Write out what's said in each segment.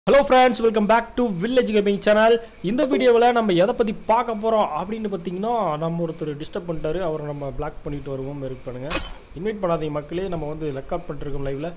Hello friends welcome back to village gaming channel இந்த வீடியோவில் நம்ம எதை பற்றி பார்க்க போகிறோம் அப்படின்னு பார்த்தீங்கன்னா நம்ம ஒருத்தர் டிஸ்டர்ப் பண்ணிட்டாரு அவரை நம்ம பிளாக் பண்ணிட்டு வருவோம் வெயிட் பண்ணுங்கள் இன்வைட் பண்ணாதீங்க மக்களே நம்ம வந்து ரெக்கார்ட் பண்ணிருக்கோம் லைவில்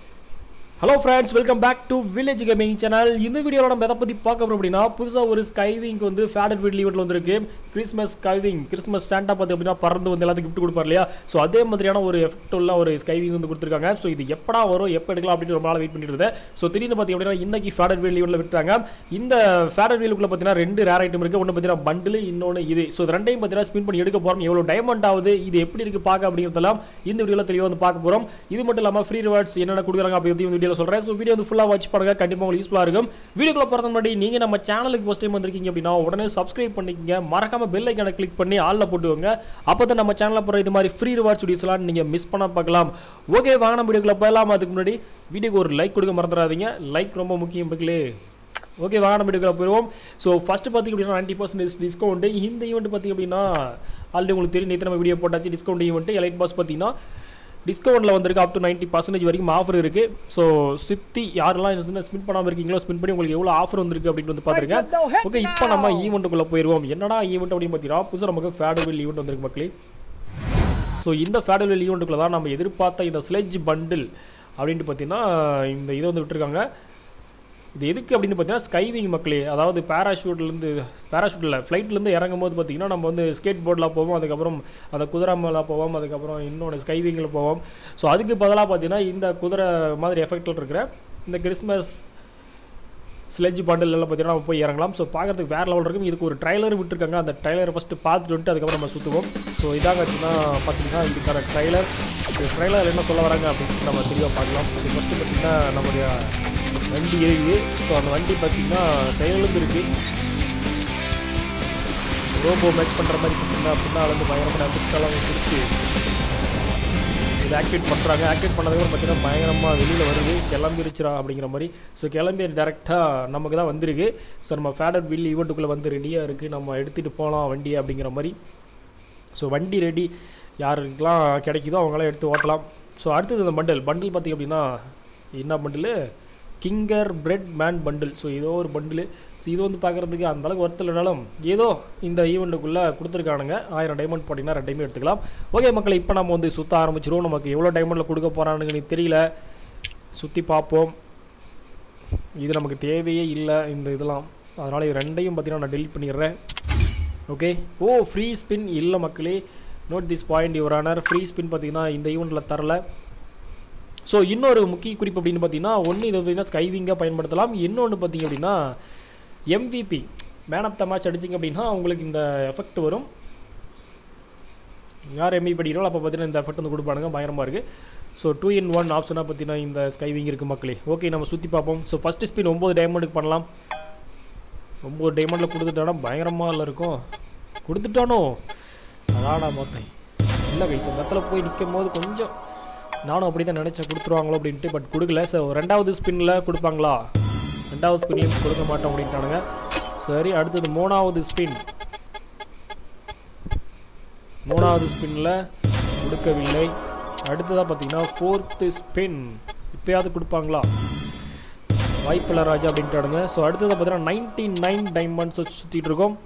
hello friends welcome back to village gaming channel இந்த வீடியோவில் நம்ம எதை பற்றி பார்க்க போகிறோம் அப்படின்னா புதுசாக ஒரு ஸ்கைவிங் வந்து ஃபேடட் வீட் ஈவெண்ட்டில் வந்திருக்கு கிறிஸ்மஸ் ஸ்கைவிங் கிறிஸ்மஸ் சாண்டா பார்த்து அப்படின்னா பறந்து வந்து எல்லாத்துக்கும் gift கொடுப்பார் இல்லையா ஸோ அதே மாதிரியான ஒரு எஃபெக்ட் உள்ள ஒரு ஸ்கைவிங்ஸ் வந்து கொடுத்துருக்காங்க ஸோ இது எப்படா வரும் எப்போ எடுக்கலாம் அப்படின்னு ரொம்ப நாள் வெயிட் பண்ணிட்டு இருந்தேன் ஸோ திடீர்னு பார்த்தி அப்படின்னா இன்னைக்கு ஃபேடட் வீல் ஈவெண்ட்டில் விட்டுறாங்க இந்த ஃபேடட் வீலுக்குள்ள பார்த்தீங்கன்னா ரெண்டு ரேர் ஐட்டம் இருக்குது ஒன்று பார்த்தீங்கன்னா பண்டில் இன்னொன்று இது ஸோ இது ரெண்டையும் பார்த்தீங்கன்னா ஸ்பின் பண்ணி எடுக்க போகிறோம் எவ்வளோ டைமண்ட் ஆகுது இது எப்படி இருக்குது பார்க்க அப்படிங்கிறதெல்லாம் இந்த வீடியோவில் தெளிவாக வந்து பார்க்க போகிறோம் இது மட்டும் இல்லாமல் ஃப்ரீ ரிவார்ட்ஸ் என்னென்ன கொடுக்குறாங்க அப்படிங்கிறது இந்த வீடியோவில் சொல்கிறேன் ஸோ வீடியோ வந்து ஃபுல்லாக வாட்ச் பண்ணுங்க கண்டிப்பாக உங்களுக்கு யூஸ்ஃபுல்லாக இருக்கும் வீடியோக்குள்ள போகிறது முன்னாடி நீங்கள் நம்ம சேனலுக்கு ஃபஸ்ட் டைம் வந்திருக்கீங்க அப்படின்னா உடனே சப்ஸ்கிரைப் பண்ணிக்கங்க மறக்காம பெல் ஐக்கான கிளிக் பண்ணி ஆளில் போட்டுக்கோங்க அப்போ தான் நம்ம சேனலில் போகிற இது மாதிரி ஃப்ரீ ரிவார்ட்ஸ் வீடியோஸ்லாம் நீங்கள் மிஸ் பண்ண பார்க்கலாம் ஓகே வாங்க நம்ம வீடியோக்குள்ள போகலாம் அதுக்கு முன்னாடி வீடியோக்கு ஒரு லைக் கொடுக்க மறந்துடாதீங்க லைக் ரொம்ப முக்கியம் மக்களே ஓகே வாங்க நம்ம வீடியோக்குள்ள போயிடுவோம் ஸோ ஃபஸ்ட்டு பார்த்திங்க அப்படின்னா நைன்ட்டி பர்சன்டேஜ் டிஸ்கவுண்ட் இந்த ஈவெண்ட் பார்த்திங்க அப்படின்னா ஆல்ரெடி உங்களுக்கு தெரியும் நேற்று நம்ம வீடியோ போட்டாச்சு டிஸ்கவுண்ட் ஈவெண்ட் எலைட் பாஸ் பார்த்தீங்கன்னா டிஸ்கவுண்ட்டில் வந்திருக்கு அப் டு நைன்ட்டி பர்சன்டேஜ் வரைக்கும் ஆஃபர் இருக்குது ஸோ சித்தி யாரெல்லாம் ஸ்பின் பண்ணாமல் இருக்கீங்களோ ஸ்பின் பண்ணி உங்களுக்கு எவ்வளோ ஆஃபர் வந்திருக்கு அப்படின்னு வந்து பார்த்துருங்க ஓகே இப்போ நம்ம ஈவெண்ட்டுக்குள்ளே போயிடுவோம் என்னடா ஈவெண்ட் அப்படின்னு பார்த்தீங்கன்னா புதுசாக நமக்கு ஃபேடவில் ஈவெண்ட் வந்திருக்கு மக்களே ஸோ இந்த ஃபேடவில் ஈவெண்ட்டுக்குள்ள தான் நம்ம எதிர்பார்த்த இந்த ஸ்லெட்ஜ் பண்டில் அப்படின்ட்டு பார்த்தீங்கன்னா இந்த இதை வந்து விட்டுருக்காங்க இது எதுக்கு அப்படின்னு பார்த்தீங்கன்னா ஸ்கைவிங் மக்களே அதாவது பேராஷூட்லேருந்து பேராஷூட்டில் ஃப்ளைட்லேருந்து இறங்கும் போது பார்த்தீங்கன்னா நம்ம வந்து ஸ்கேட் போர்டில் போவோம் அதுக்கப்புறம் அந்த குதிரை மேலே போவோம் அதுக்கப்புறம் இன்னொன்று ஸ்கைவிங்கில் போவோம் ஸோ அதுக்கு பதிலாக பார்த்தீங்கன்னா இந்த குதிரை மாதிரி எஃபெக்டில் இருக்கிற இந்த கிறிஸ்மஸ் ஸ்லெட்ஜ் பாண்டில் எல்லாம் பார்த்தீங்கன்னா நம்ம போய் இறங்கலாம் ஸோ பார்க்கறதுக்கு வேறு லெவல் இருக்கும் இதுக்கு ஒரு ட்ரைலர் விட்டுருக்காங்க அந்த ட்ரைலரை ஃபஸ்ட்டு பார்த்துட்டு வந்துட்டு அதுக்கப்புறம் நம்ம சுற்றுவோம் ஸோ இதாங்க ஆச்சுன்னா பார்த்தீங்கன்னா இதுக்கான ட்ரைலர் இந்த ட்ரைலர் என்ன சொல்ல வராங்க அப்படின்னு நம்ம தெளிவாக பார்க்கலாம் இது ஃபஸ்ட்டு பார்த்தீங்கன்னா நம்முடைய வண்டி இருக்குது ஸோ அந்த வண்டி பார்த்தீங்கன்னா செயலுக்கு இருக்குது ரோபோ மேட்ச் பண்ணுற மாதிரி பார்த்தீங்கன்னா பின்னால் வந்து பயங்கரமான எஃபெக்ட்ஸ்லாம் கொடுத்து இது ஆக்டிவேட் பண்ணுறாங்க ஆக்டிவேட் பண்ணதுக்கப்புறம் பார்த்தீங்கன்னா பயங்கரமாக வெளியில் வருது கிளம்பிருச்சுரா அப்படிங்கிற மாதிரி ஸோ கிளம்பி டேரெக்டாக நமக்கு தான் வந்திருக்கு ஸோ நம்ம ஃபேடட் வில் ஈவெண்ட்டுக்குள்ளே வந்து ரெடியாக இருக்குது நம்ம எடுத்துகிட்டு போகலாம் வண்டியை அப்படிங்கிற மாதிரி ஸோ வண்டி ரெடி யாருக்கெல்லாம் கிடைக்குதோ அவங்களாம் எடுத்து ஓட்டலாம் ஸோ அடுத்தது இந்த பண்டில் பண்டில் பார்த்திங்க அப்படின்னா என்ன bundle gingerbread man bundle so ஏதோ ஒரு பண்டில் ஸோ இது வந்து பார்க்குறதுக்கு அந்தளவுக்கு ஒர்த்து இல்லைனாலும் ஏதோ இந்த ஈவெண்ட்டுக்குள்ளே கொடுத்துருக்கானுங்க ஆயிரம் டைமண்ட் போட்டிங்கன்னா ரெண்டையுமே எடுத்துக்கலாம் ஓகே மக்களை இப்போ நம்ம வந்து சுற்ற ஆரம்பிச்சிருவோம் நமக்கு எவ்வளோ டைமண்டில் கொடுக்க போகிறானுங்க எனக்கு தெரியல சுற்றி பார்ப்போம் இது நமக்கு தேவையே இல்லை இந்த இதெல்லாம் அதனால் இது ரெண்டையும் பார்த்தீங்கன்னா நான் டெலிட் பண்ணிடுறேன் ஓகே ஓ ஃப்ரீ ஸ்பின் இல்லை மக்களே note this point your honour free spin பார்த்தீங்கன்னா இந்த ஈவெண்ட்டில் தரல ஸோ இன்னொரு முக்கிய குறிப்பு அப்படின்னு பார்த்தீங்கன்னா ஒன்று இது பார்த்தீங்கன்னா ஸ்கைவிங்காக பயன்படுத்தலாம் இன்னொன்று பார்த்தீங்க அப்படின்னா MVP man of the match அடிச்சிங்க அப்படின்னா உங்களுக்கு இந்த எஃபெக்ட் வரும் யார் எம்வி படிக்கிறோம் அப்போ பார்த்தீங்கன்னா இந்த எஃபெக்ட் வந்து கொடுப்பானுங்க பயங்கரமாக இருக்குது ஸோ டூ இன் ஒன் ஆப்ஷனாக பார்த்தீங்கன்னா இந்த ஸ்கைவிங் இருக்குது மக்களே ஓகே நம்ம சுற்றி பார்ப்போம் ஸோ ஃபஸ்ட்டு ஸ்பின் ஒம்பது டைமண்டுக்கு பண்ணலாம் ஒம்பது டைமண்டில் கொடுத்துட்டானா பயங்கரமாக இல்லை இருக்கும் கொடுத்துட்டானோ அதாடா பார்த்தேன் இல்லை கைஸ் அந்த இடத்துல போய் நிற்கும் போது கொஞ்சம் நானும் அப்படி தான் நினச்சேன் கொடுத்துருவாங்களோ அப்படின்ட்டு பட் கொடுக்கல ஸோ ரெண்டாவது ஸ்பின்னில் கொடுப்பாங்களா ரெண்டாவது ஸ்பின்லையும் கொடுக்க மாட்டோம் அப்படின்ட்டானுங்க சரி அடுத்தது மூணாவது ஸ்பின் மூணாவது ஸ்பின்னில் கொடுக்கவில்லை அடுத்ததாக பார்த்தீங்கன்னா ஃபோர்த்து ஸ்பின் இப்போயாவது கொடுப்பாங்களா வாய்ப்பில்லை ராஜா அப்படின்ட்டானுங்க ஸோ அடுத்ததாக பார்த்தீங்கன்னா நைன்டி நைன் டைமண்ட்ஸ் வச்சு சுற்றிட்டு இருக்கோம்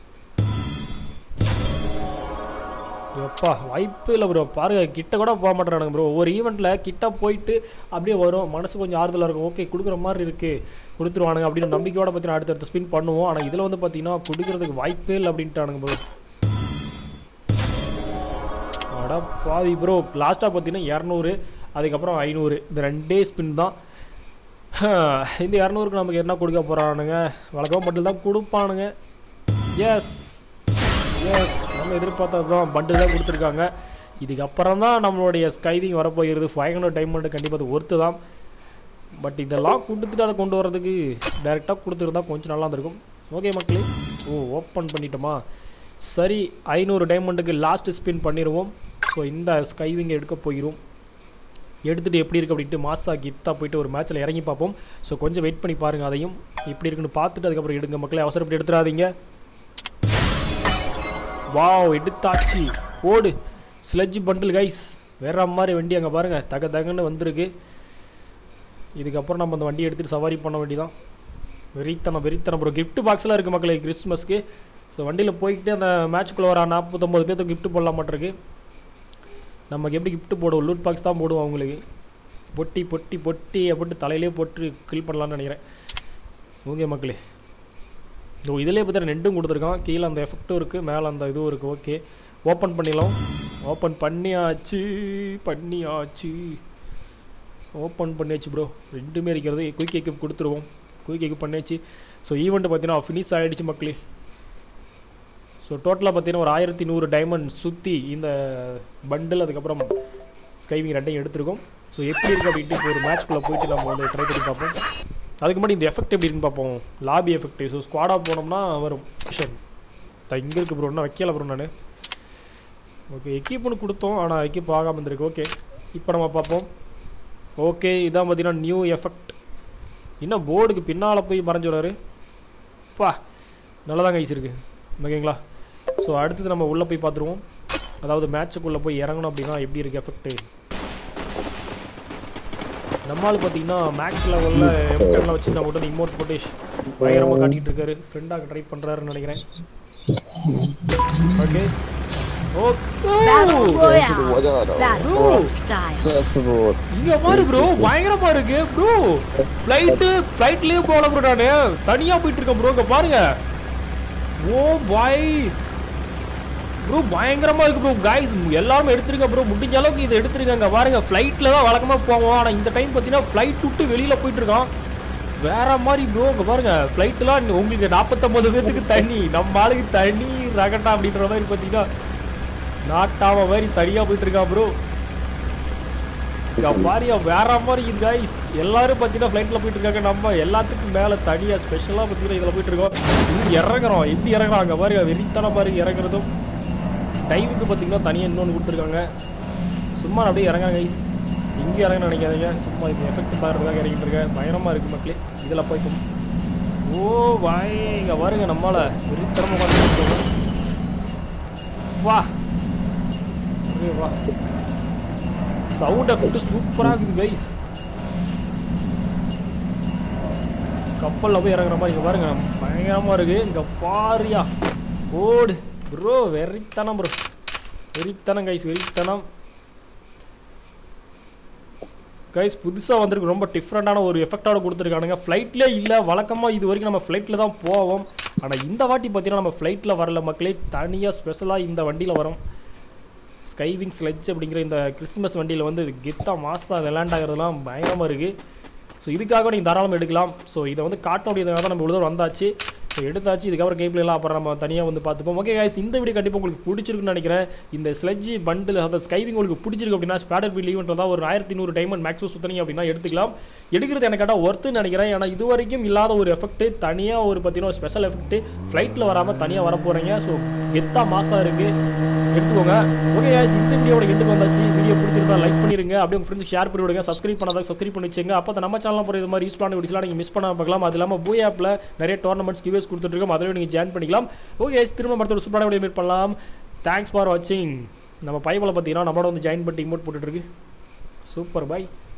எப்பா வாய்ப்பு இல்லை ப்ரோ பாருங்க கிட்ட கூட போக மாட்டேறானுங்க ப்ரோ ஒவ்வொரு ஈவெண்ட்டில் கிட்ட போயிட்டு அப்படியே வரும் மனசு கொஞ்சம் ஆறுதலாக இருக்கும் ஓகே கொடுக்குற மாதிரி இருக்குது கொடுத்துருவானுங்க அப்படின்னு நம்பிக்கையோட பார்த்தீங்கன்னா அடுத்தடுத்த ஸ்பின் பண்ணுவோம் ஆனால் இதில் வந்து பார்த்தீங்கன்னா கொடுக்கறதுக்கு வாய்ப்பே இல்லை அப்படின்ட்டானுங்க ப்ரோ அடா பாவி ப்ரோ லாஸ்ட்டாக பார்த்தீங்கன்னா இரநூறு அதுக்கப்புறம் ஐநூறு இந்த ரெண்டே ஸ்பின் தான் இந்த இரநூறுக்கு நமக்கு என்ன கொடுக்க போகிறானுங்க வழக்கமாக மட்டும் தான் கொடுப்பானுங்க எஸ் எஸ் நம்ம எதிர்பார்த்தது தான் பண்டில் தான் கொடுத்துருக்காங்க இதுக்கப்புறம் தான் நம்மளுடைய ஸ்கைவிங் வரப்போகிறது ஃபைவ் ஹண்ட்ரட் டைமண்ட் கண்டிப்பாக அது ஒர்த்து தான் பட் இதெல்லாம் கொடுத்துட்டு அதை கொண்டு வரதுக்கு டைரெக்டாக கொடுத்துருந்தா கொஞ்சம் நல்லா இருந்திருக்கும் ஓகே மக்களே ஓ ஓப்பன் பண்ணிட்டோமா சரி ஐநூறு டைமண்டுக்கு லாஸ்ட் ஸ்பின் பண்ணிடுவோம் ஸோ இந்த ஸ்கைவிங்கை எடுக்க போயிடும் எடுத்துகிட்டு எப்படி இருக்குது அப்படின்ட்டு மாசா கித்தா போயிட்டு ஒரு மேட்ச்சில் இறங்கி பார்ப்போம் ஸோ கொஞ்சம் வெயிட் பண்ணி பாருங்கள் அதையும் எப்படி இருக்குன்னு பார்த்துட்டு அதுக்கப்புறம் எடுங்க மக்களே அவசரப்பட்டு எடுத்துடாதீங்க வாவ் எடுத்தாச்சு ஓடு ஸ்லெட்ஜ் பண்டில் கைஸ் வேற மாதிரி வண்டி அங்கே பாருங்கள் தக தகன்னு வந்திருக்கு இதுக்கப்புறம் நம்ம அந்த வண்டியை எடுத்துகிட்டு சவாரி பண்ண வேண்டியதான் வெறித்தனம் வெறித்தனம் ப்ரோ gift பாக்ஸ்லாம் இருக்குது மக்களே கிறிஸ்மஸ்க்கு ஸோ வண்டியில் போய்கிட்டே அந்த மேட்ச்க்குள்ளே வர நாற்பத்தொம்பது பேர்த்துக்கு gift போடலாம் மாட்டிருக்கு நமக்கு எப்படி gift போடுவோம் லூட் பாக்ஸ் தான் போடுவோம் அவங்களுக்கு பொட்டி பொட்டி பொட்டி அப்படின்ட்டு தலையிலே போட்டு கில் பண்ணலாம்னு நினைக்கிறேன் ஓகே மக்களே ஸோ இதிலே பார்த்தீங்கன்னா ரெண்டும் கொடுத்துருக்கான் கீழே அந்த எஃபெக்ட்டும் இருக்குது மேலே அந்த இதுவும் இருக்குது ஓகே ஓப்பன் பண்ணிடலாம் ஓப்பன் பண்ணியாச்சு பண்ணியாச்சு ஓப்பன் பண்ணியாச்சு ப்ரோ ரெண்டுமே இருக்கிறது குயிக் எக்யூப் கொடுத்துருவோம் குயிக் எக்யூப் பண்ணியாச்சு ஸோ ஈவெண்ட் பார்த்தீங்கன்னா ஃபினிஷ் ஆகிடுச்சு மக்களே ஸோ டோட்டலாக பார்த்தீங்கன்னா ஒரு ஆயிரத்தி நூறு டைமண்ட் சுற்றி இந்த பண்டில் அதுக்கப்புறம் ஸ்கைவிங் ரெண்டையும் எடுத்திருக்கோம் ஸோ எப்படி இருக்குது அப்படின்ட்டு இப்போ ஒரு மேட்ச்க்குள்ளே போயிட்டு நம்ம வந்து ட்ரை பண்ணி பார்ப்போம் அதுக்கு முன்னாடி இந்த எஃபெக்ட் எப்படி இருக்குன்னு பார்ப்போம் லாபி எஃபெக்ட் ஸோ ஸ்குவாடாக போனோம்னா வரும் மிஷன் இங்கே இருக்கு ப்ரோ இன்னும் வைக்கல ப்ரோ நான் ஓகே எக்யூப்னு கொடுத்தோம் ஆனால் எக்யூப் ஆகாமல் இருந்திருக்கு ஓகே இப்போ நம்ம பார்ப்போம் ஓகே இதான் பார்த்தீங்கன்னா நியூ எஃபெக்ட் இன்னும் போர்டுக்கு பின்னால் போய் மறைஞ்சு வராரு பா நல்லதாங்க ஐஸ் இருக்கு ஓகேங்களா ஸோ அடுத்தது நம்ம உள்ளே போய் பார்த்துருவோம் அதாவது மேட்சுக்குள்ளே போய் இறங்கணும் அப்படின்னா எப்படி இருக்கு எஃபெக்ட்டு நம்மால் பார்த்தீங்கன்னா மேக்ஸ் லெவலில் எஃபெக்ட்லாம் வச்சு நம்ம கூட இமோட் போட்டு பயங்கரமாக காட்டிகிட்டு இருக்காரு ஃப்ரெண்டாக ட்ரை பண்ணுறாருன்னு நினைக்கிறேன் ஓகே Battle ஓ Royale. Battle Ooh. Royale style. இங்க பாரு ப்ரோ பயங்கரமா இருக்கு ப்ரோ ஃப்ளைட் ஃப்ளைட்லயே போல ப்ரோ நானு தனியா போயிட்டு இருக்கேன் ப்ரோ இங்க பாருங்க ஓ பாய் ப்ரோ பயங்கரமா இருக்கு ப்ரோ காய்ஸ் எல்லாரும் எடுத்துருங்க ப்ரோ முடிஞ்ச அளவுக்கு இதை எடுத்துருங்க இங்க பாருங்க ஃப்ளைட்ல தான் வழக்கமா போவோம் ஆனா இந்த டைம் பார்த்தீங்கன்னா ஃப்ளைட் விட்டு வெளியில போயிட்டு இருக்கோம் வேற மாதிரி ப்ரோ இங்க பாருங்க ஃப்ளைட்லாம் உங்களுக்கு நாற்பத்தொம்பது பேர்த்துக்கு தண்ணி நம்ம ஆளுக்கு தண்ணி ரகட்டா அப்படின்ற மாதிரி பார்த்தீங்கன்னா நாட்டாம மாதிரி தனியா போயிட்டு இருக்கான் ப்ரோ இங்க பாரியா வேற மாதிரி இது கைஸ் எல்லாரும் பார்த்தீங்கன்னா ஃப்ளைட்டில் போயிட்டு இருக்காங்க நம்ம எல்லாத்துக்கும் மேலே தனியாக ஸ்பெஷலாக பார்த்தீங்கன்னா இதில் போயிட்டு இருக்கோம் இது இறங்குறோம் எப்படி இறங்குறோம் அங்கே பாருங்க வெறித்தனம் பாருங்க இறங்குறதும் டைமுக்கு பார்த்தீங்கன்னா தனியாக இன்னொன்று கொடுத்துருக்காங்க சும்மா அப்படியே இறங்குறாங்க கைஸ் இங்கே இறங்க நினைக்காதீங்க சும்மா இது எஃபெக்ட் பாருறதுக்காக இறங்கிட்டு இருக்கேன் பயணமாக இருக்குது மக்களே இதில் போய்க்கும் ஓ வாய் இங்கே பாருங்க நம்மளால வெறித்தனமாக பார்த்துட்டு வா ஒரே வா சவுண்ட் எஃபெக்ட் சூப்பராக இருக்குது கைஸ் கப்பலில் போய் இறங்குற மாதிரி இங்கே பாருங்க பயங்கரமாக இருக்கு இங்கே பாரியா ஓடு ப்ரோ வெறித்தனம் ப்ரோ வெறித்தனம் கைஸ் வெறித்தனம் கைஸ் புதுசாக வந்திருக்கு ரொம்ப டிஃப்ரெண்ட்டான ஒரு எஃபெக்டோட கொடுத்துருக்கானுங்க ஃப்ளைட்லேயே இல்லை வழக்கமாக இது வரைக்கும் நம்ம ஃப்ளைட்டில் தான் போவோம் ஆனால் இந்த வாட்டி பார்த்தீங்கன்னா நம்ம ஃப்ளைட்டில் வரல மக்களே தனியாக ஸ்பெஷலாக இந்த வண்டியில் வரோம் ஸ்கைவிங் ஸ்லெட்ஜ் அப்படிங்கிற இந்த கிறிஸ்மஸ் வண்டியில் வந்து கெத்தா மாசாக விளாண்ட் ஆகிறதுலாம் பயங்கரமாக இருக்குது ஸோ இதுக்காக நீங்கள் தாராளமாக எடுக்கலாம் ஸோ இதை வந்து காட்ட முடியாதனால தான் நம்ம இவ்வளோ தூரம் வந்தாச்சு ஸோ எடுத்தாச்சு இதுக்கப்புறம் கேபிள் எல்லாம் அப்புறம் நம்ம தனியாக வந்து பார்த்துப்போம் ஓகே guys இந்த வீடியோ கண்டிப்பாக உங்களுக்கு பிடிச்சிருக்குன்னு நினைக்கிறேன் இந்த ஸ்லெட்ஜ் பண்டில் அந்த ஸ்கைவிங் உங்களுக்கு பிடிச்சிருக்கு அப்படின்னா ஸ்பேடர் வீல் ஈவெண்ட் தான் ஒரு ஆயிரத்தி நூறு டைமண்ட் மேக்ஸிமம் சுத்தனீங்க அப்படின்னா எடுத்துக்கலாம் எடுக்கிறது எனக்கு கேட்டால் ஒர்த்துன்னு நினைக்கிறேன் ஏன்னா இது வரைக்கும் இல்லாத ஒரு எஃபெக்ட் தனியாக ஒரு பார்த்தீங்கன்னா ஸ்பெஷல் எஃபெக்ட் ஃப்ளைட்டில் வராமல் தனியாக வர போகிறீங்க ஸோ கெத்தா மாசாக இருக்குது எடுத்துக்கோங்க ஓகே guys இந்த வீடியோட எண்டுக்கு வந்தாச்சு வீடியோ பிடிச்சிருந்தா லைக் பண்ணிருங்க அப்படியே உங்க ஃப்ரெண்ட்ஸ் ஷேர் பண்ணி விடுங்க சப்ஸ்கிரைப் பண்ணாத சப்ஸ்கிரைப் பண்ணி வச்சுங்க அப்போ தான் நம்ம சேனல் போகிற இது மாதிரி யூஸ்ஃபுல்லான வீடியோஸ்லாம் நீங்கள் மிஸ் பண்ணாம பார்க்கலாம் அது இல்லாமல் பூய் ஆப்பில் நிறைய டோர்னமெண்ட்ஸ் கிவேஸ் கொடுத்துட்ருக்கோம் அதில் நீங்கள் ஜாயின் பண்ணிக்கலாம் ஓகே guys திரும்ப மரத்தோட சூப்பரான வீடியோ மீட் பண்ணலாம் தேங்க்ஸ் ஃபார் வாட்சிங் நம்ம பைபிளை பார்த்தீங்கன்னா நம்மளோட வந்து ஜாயின் பண்ணி இமோட் போட்டுட்ருக்கு சூப்பர் பை